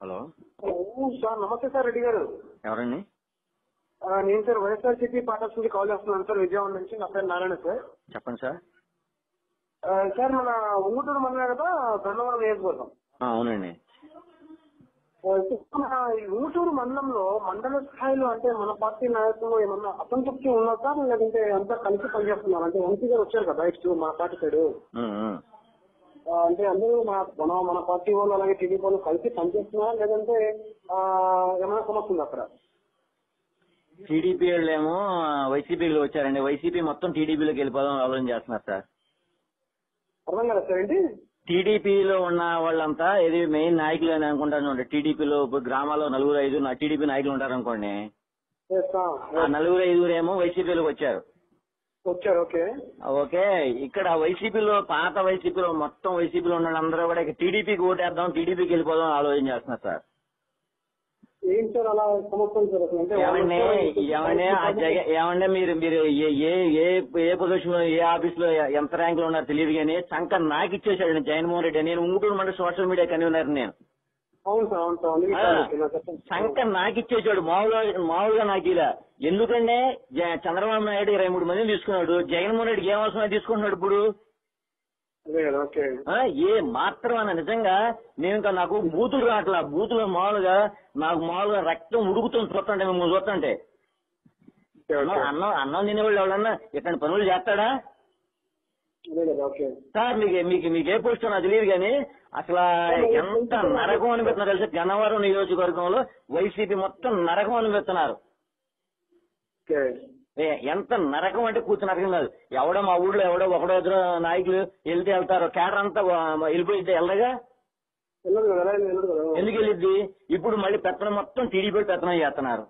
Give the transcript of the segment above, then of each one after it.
Hello ఓ, sir namaste sir Reddy garu ఎవరండి ఆ, నేను సార్ వైఎస్ఆర్ సిపి పార్టర్స్ నుంచి కాల్ చేస్తున్నాను సార్ విజయవాడ నుంచి నా పేరు నారాయణ సార్ చెప్పండి సార్ ఆ, సార్ మన ఉంగుటూరు మండలం కదా గన్నవరం నియోజకవర్గం ఆ, అవునండి ఆ, సార్, మన ఈ ఉంగుటూరు మండలంలో మండల స్థాయిలో అంటే మన పార్టీ నాయకులు ఏమన్నా అసంతృప్తి ఉన్నా సార్ లేదంటే అంతా కలిసి పనిచేస్తున్నారు అంటే వంశీ గారు వచ్చారు కదా బయట మన పార్టీ సైడ్ ఉమ్, ఉమ్. ఆ, అంటే అందరూ మన మన మన పార్టీ వాళ్ళు అలాగే టీడీపీ వాళ్ళు కలిసి పనిచేస్తున్నారా లేదంటే ఆ, ఏమైనా సమస్య ఉందా అక్కడ టీడీపీ వాళ్ళేమో వైసీపీలో వచ్చారండి వైసీపీ మొత్తం టీడీపీలోకి వెళ్ళిపోదాం ఆలోచన చేస్తున్నారు సార్ అర్థం కదా సార్ ఏంటి టీడీపీలో ఉన్న వాళ్ళంతా ఇది మెయిన్ నాయకులు అని అనుకుంటారు చూడండి టీడీపీలో ఇప్పుడు గ్రామాల్లో నలుగురు ఐదు టీడీపీ నాయకులు ఉంటారు అనుకోండి Yes, ఆ, ఆ నలుగురు ఐదుగురు ఏమో వైసీపీలోకి వచ్చారు వచ్చారు ఓకే ఓకే ఇక్కడ వైసీపీలో పాత వైసీపీలో మొత్తం వైసీపీలో ఉన్న వాళ్ళందరూ కూడా ఇక టీడీపీకి ఓటేద్దాం టీడీపీకి వెళ్ళిపోదాం ఆలోచన చేస్తున్నారు సార్ ఏం సార్ అలా సమస్యలు సార్ అసలు అంటే ఏమండి ఏమండి ఆ జగ ఏమండి మీరు మీరు ఏ ఏ ఏ ఏ పొజిషన్ లో ఏ ఆఫీస్ లో ఎంత ర్యాంక్ లో ఉన్నారో తెలియదు కానీ చంక నాకు ఇచ్చేసాడు జగన్మోహన్ రెడ్డి నేను ఉంగుటూరు మండలి సోషల్ మీడియా కన్వీనర్ నేను అవును సార్ అవును సార్ అందుకే ఆ, కాల్ చేస్తున్నా, చెప్పండి. శంకర్ నాకు ఇచ్చేసాడు మామూలుగా మామూలుగా నాకు ఇలా ఎందుకంటే జ- చంద్రబాబు నాయుడు ఇరవై మూడు మందిని తీసుకున్నాడు జగన్మోహన్ రెడ్డికి ఏం అవసరం తీసుకుంటున్నాడు ఇప్పుడు అదే కదా ఓకే ఆ, ఏ మాత్రం అన్న నిజంగా నేను ఇంకా నాకు బూతులు రావట్లా బూతులు మామూలుగా నాకు మామూలుగా రక్తం ఉడుకుతుంది చూస్తుంటే మిమ్మల్ని చూస్తుంటే ఓకే, అన్నం ఓకే. అన్నం అన్నం తినేవాళ్ళు ఎవడన్నా ఇట్లాంటి పనులు చేస్తాడా అదే కదా ఓకే సార్ మీకు మీకు మీకు ఏ పోస్ట్ నాకు తెలియదు కానీ అసలు ఎంత నరకం అనిపిస్తున్నారు తెలుసా గన్నవరం నియోజకవర్గంలో వైసీపీ మొత్తం నరకం అనిపిస్తున్నారు ఓకే ఏ, ఎంత నరకం అంటే కూర్చుని నరకం కాదు ఎవడో మా ఊళ్ళో ఎవడో ఒకడో ఇద్దరు నాయకులు వెళ్తే వెళ్తారు కేడర్ అంతా వా- వెళ్ళిపోయితే వెళ్ళగా వెళ్ళదు కదా ఎలా వెళ్ళదు కదా ఎందుకు వెళ్ళిద్ది ఇప్పుడు మళ్ళీ పెత్తనం మొత్తం టీడీపీ పెత్తనం చేస్తున్నారు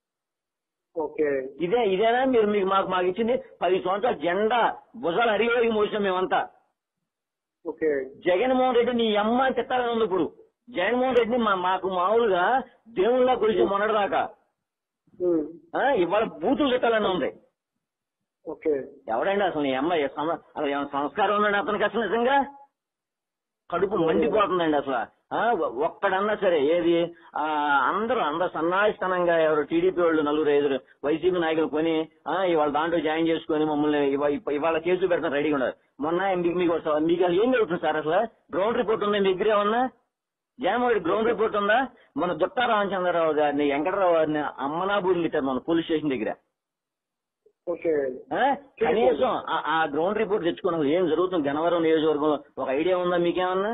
ఓకే ఇదే ఇదేనా మీరు మీకు మాకు మాకు ఇచ్చింది పది సంవత్సరాల జెండా భుజాలు అడిగేకి మోసాం మేమంతా ఓకే జగన్మోహన్ రెడ్డి నీ అమ్మ అని తిట్టాలని ఉంది ఇప్పుడు జగన్మోహన్ రెడ్డిని మా మాకు మామూలుగా దేవుళ్ళ గురించి మొన్నటిదాకా ఉమ్, ఆ, ఇవాళ బూతులు తిట్టాలని ఉంది ఓకే ఎవడండి అసలు నీ అమ్మ ఏ సమ- అసలు ఏమైనా సంస్కారం ఉందండి అతనికి అసలు నిజంగా కడుపు మండిపోతుందండి అసలు ఆ, ఒ- ఒక్కడన్నా సరే ఏది ఆ అందరూ అందరూ సన్నాయిస్తనంగా ఎవరు టీడీపీ వాళ్ళు నలుగురు ఐదుగురు వైసీపీ నాయకులు కొని ఆ, ఇవాళ దాంట్లో జాయిన్ చేసుకొని మమ్మల్ని ఇవా- ఇప్ప- ఇవాళ కేసులు పెడతారు రెడీగా ఉన్నారు మొన్న మీకు మీకు ఒక- మీకు అసలు ఏం జరుగుతుంది సార్ అసలు గ్రౌండ్ రిపోర్ట్ ఉంది మీ దగ్గర ఏమన్నా జగన్మోహన్ రెడ్డి గ్రౌండ్ రిపోర్ట్ ఉందా మన దుట్టా రామచంద్రరావు గారిని వెంకటరావు గారిని అమ్మనాబూరిని ఇచ్చారు మన పోలీస్ స్టేషన్ దగ్గర ఓకే ఆ? కనీసం ఆ- ఆ గ్రౌండ్ రిపోర్ట్ తెచ్చుకున్నాం ఏం జరుగుతుంది గన్నవరం నియోజకవర్గంలో ఒక ఐడియా ఉందా మీకేమన్నా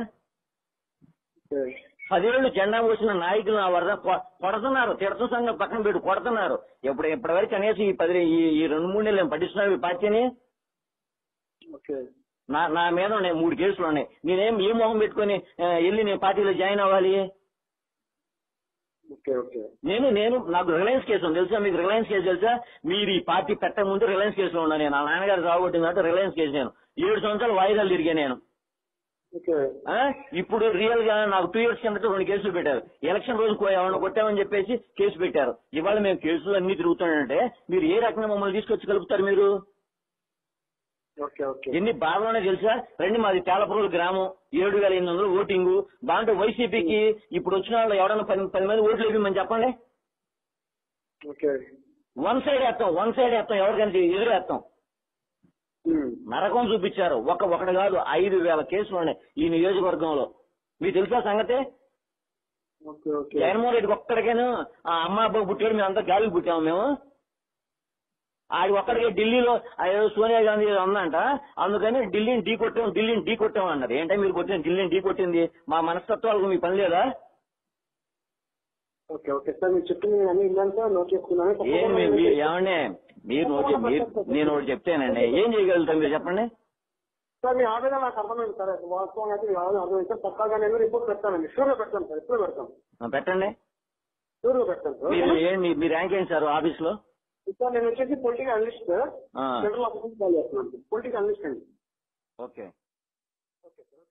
ఓకే పదేళ్లు జెండా వచ్చిన నాయకులు ఆ వరద కొ- కొడుతున్నారు తిడత సంఘం పక్కన పెట్టి కొడుతున్నారు ఎప్పుడు ఇప్పటి వరకు కనీసం ఈ పది ఈ ఈ రెండు మూడు నెలలు ఏం పట్టిస్తున్నారు ఈ పార్టీని ఓకే నా నా మీద ఉన్నాయి మూడు కేసులు ఉన్నాయి నేనేం ఏ మొహం పెట్టుకొని ఆ, వెళ్ళి నేను పార్టీలో జాయిన్ అవ్వాలి ఓకే ఓకే నేను నేను నాకు రిలయన్స్ కేసు ఉంది తెలుసా మీకు రిలయన్స్ కేసు తెలుసా మీరు ఈ పార్టీ పెట్టక ముందు రిలయన్స్ కేసులో ఉన్నా నేను నా నాన్నగారు సాగుకొట్టిందంటే రిలయన్స్ కేసు నేను ఏడు సంవత్సరాలు వాయిదాలు తిరిగా నేను ఓకే ఆ? ఇప్పుడు రియల్ గా నాకు టూ ఇయర్స్ కిందట రెండు కేసులు పెట్టారు ఎలక్షన్ రోజు కో- ఎవరిని కొట్టామని చెప్పేసి కేసు పెట్టారు ఇవాళ మేము కేసులు అన్ని తిరుగుతున్నాయంటే మీరు ఏ రకంగా మమ్మల్ని తీసుకొచ్చి కలుపుతారు మీరు ఓకే ఓకే ఎన్ని బాధలోనే తెలుసా రండి మాది తేలపురుల గ్రామం ఏడు వేల ఎనిమిది వందలు ఓటింగు దాంట్లో వైసీపీకి ఇప్పుడు వచ్చిన వాళ్ళు ఎవరైనా పది పది మంది ఓట్లు వేయమని చెప్పండి ఓకే వన్ సైడ్ వేస్తాం వన్ సైడ్ వేస్తాం ఎవరికైనా ఎదురేస్తాం ఉమ్, నరకం చూపించారు ఒక ఒకటి కాదు ఐదు వేల కేసులు ఉన్నాయి ఈ నియోజకవర్గంలో మీకు తెలుసా సంగతి ఓకే ఓకే జగన్మోహన్ రెడ్డికి ఒక్కడికేను ఆ అమ్మ అబ్బాయి పుట్టాడు మేము అంతా గాలికి పుట్టాము మేము ఆడి ఒక్కడికే ఢిల్లీలో ఆ ఏదో సోనియా గాంధీ ఏదో ఉందంట అందుకని ఢిల్లీని ఢీ కొట్టాం ఢిల్లీని ఢీ కొట్టాం అన్నారు ఏంటంటే మీరు కొట్టిన ఢిల్లీని ఢీ కొట్టింది మా మనస్తత్వాలకు మీ పని లేదా ఓకే ఓకే సార్ మీరు చెప్పింది నేను అన్ని విన్నాను సార్ నోట్ చేసుకున్నాను ఏం మీ- మీరు ఏమండి మీరు నోట్ చెప్- మీరు నేను ఒకటి చెప్తేనండి ఏం చేయగలుగుతాం మీరు చెప్పండి సార్ మీ ఆవేదన నాకు అర్థమైంది సార్ వాస్తవంగా అయితే మీ ఆవేదన అర్థమైంది సార్ పక్కాగా నేను రిపోర్ట్ పెడతానండి షూర్ గా పెడతాను సార్ ఎప్పుడు పెడతాను ఆ, పెట్టండి షూర్ గా పెడతాను సార్ మీరు ఏం మీ- మీ ర్యాంక్ ఏంటి సార్ ఆఫీస్ లో సార్ నేను వచ్చేసి పొలిటికల్ అనలిస్ట్ సార్ ఆ. సెంట్రల్ ఆఫీస్ కాల్ చేస్తున్నాను పొలిటికల్ అనలిస్ట్ అండి ఓకే